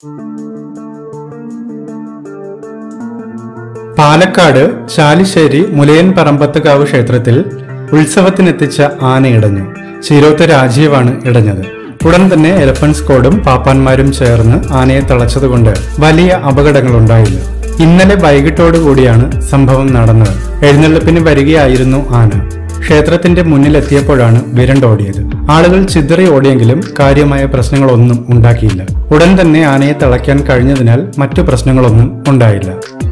പാലക്കാട് ചാലിശ്ശേരി മുലയൻ പറമ്പത്തുകാവ് ക്ഷേത്രത്തിൽ ഉത്സവത്തിനെത്തിച്ച ആന ഇടഞ്ഞു ചീരോത്ത് രാജീവാണ് ഇടഞ്ഞത് ഉടൻ തന്നെ എലഫന്റ് സ്ക്വാഡും പാപ്പാന്മാരും ചേർന്ന് ആനയെ തളച്ചതുകൊണ്ട് വലിയ അപകടങ്ങളുണ്ടായില്ല ഇന്നലെ വൈകിട്ടോടു കൂടിയാണ് സംഭവം നടന്നത് എഴുന്നള്ളിപ്പിന് വരികയായിരുന്നു ആന ക്ഷേത്രത്തിന്റെ മുന്നിലെത്തിയപ്പോഴാണ് വിരണ്ടോടിയത് ആളുകൾ ചിതറി ഓടിയെങ്കിലും കാര്യമായ പ്രശ്നങ്ങളൊന്നും ഉണ്ടാക്കിയില്ല ഉടൻ തന്നെ ആനയെ തളയ്ക്കാൻ കഴിഞ്ഞതിനാൽ മറ്റു പ്രശ്നങ്ങളൊന്നും ഉണ്ടായില്ല